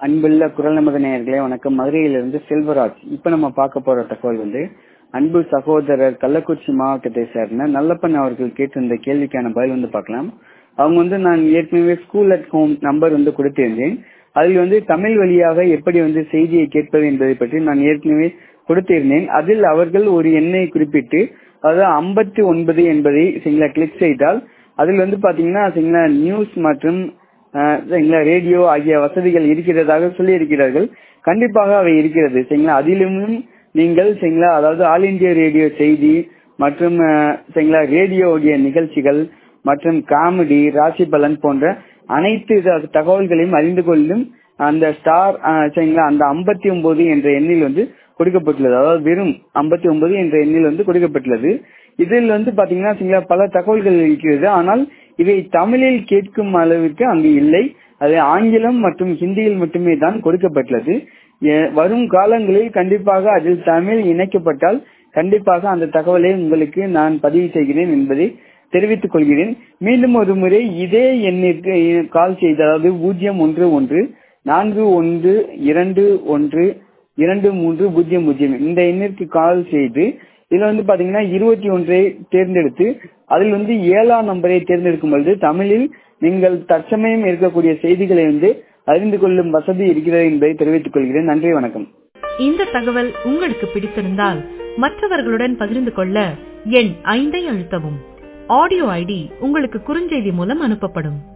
அன்புள்ள குரல் நமது நேயர்களே வணக்கம் மதுரையிலிருந்து செல்வராஜ் இப்ப நம்ம பார்க்க போற தகவல் வந்து அன்பு சகோதரர் கள்ளக்குறிச்சி மாவட்டத்தை சேர்ந்த நல்லப்பன் அவர்கள் கேட்டிருந்த கேள்விக்கான பதில் வந்து பார்க்கலாம் அவங்க வந்து நான் ஏற்கனவே ஸ்கூல் அட் ஹோம் நம்பர் வந்து கொடுத்திருந்தேன் அதில் வந்து தமிழ் வழியாக எப்படி வந்து செய்தியை கேட்பது என்பதை பற்றி நான் ஏற்கனவே கொடுத்திருந்தேன் அதில் அவர்கள் ஒரு எண்ணை குறிப்பிட்டு அதாவது ஐம்பத்தி ஒன்பது என்பதை சரிங்களா கிளிக் செய்தால் அதில் வந்து பாத்தீங்கன்னா சரிங்களா நியூஸ் மற்றும் சரிங்களா ரேடியோ ஆகிய வசதிகள் இருக்கிறதாக சொல்லி இருக்கிறார்கள் கண்டிப்பாக அவை இருக்கிறது சரிங்களா அதிலும் நீங்கள் சரிங்களா அதாவது ஆல் இந்தியா ரேடியோ செய்தி மற்றும் சரிங்களா ரேடியோடைய நிகழ்ச்சிகள் மற்றும் காமெடி ராசி பலன் போன்ற அனைத்து தகவல்களையும் அறிந்து கொள்ளும் அந்த ஸ்டார் சரிங்களா அந்த ஐம்பத்தி ஒன்பது என்ற எண்ணில் வந்து கொடுக்கப்பட்டுள்ளது அதாவது வெறும் ஐம்பத்தி ஒன்பது என்ற எண்ணில் வந்து கொடுக்கப்பட்டுள்ளது இதில் வந்து பாத்தீங்கன்னா சரிங்களா பல தகவல்கள் இருக்கிறது ஆனால் இவை தமிழில் கேட்கும் அளவிற்கு அங்கு இல்லை அது ஆங்கிலம் மற்றும் ஹிந்தியில் மட்டுமே தான் கொடுக்கப்பட்டுள்ளது வரும் காலங்களில் கண்டிப்பாக அதில் தமிழ் இணைக்கப்பட்டால் கண்டிப்பாக அந்த தகவலை உங்களுக்கு நான் பதிவு செய்கிறேன் என்பதை தெரிவித்துக் கொள்கிறேன் மீண்டும் ஒரு முறை இதே எண்ணிற்கு கால் செய்த அதாவது பூஜ்ஜியம் ஒன்று ஒன்று நான்கு ஒன்று இரண்டு ஒன்று இரண்டு மூன்று பூஜ்ஜியம் பூஜ்ஜியம் இந்த எண்ணிற்கு கால் செய்து இதுல வந்து பாத்தீங்கன்னா இருபத்தி ஒன்றை தேர்ந்தெடுத்து அதில் வந்து ஏழாம் நம்பரை தேர்ந்தெடுக்கும் பொழுது தமிழில் நீங்கள் தற்சமயம் இருக்கக்கூடிய செய்திகளை வந்து அறிந்து கொள்ளும் வசதி இருக்கிறது என்பதை தெரிவித்துக் கொள்கிறேன் நன்றி வணக்கம் இந்த தகவல் உங்களுக்கு பிடித்திருந்தால் மற்றவர்களுடன் பகிர்ந்து கொள்ள எண் ஐந்தை அழுத்தவும் ஆடியோ ஐடி உங்களுக்கு குறுஞ்செய்தி மூலம் அனுப்பப்படும்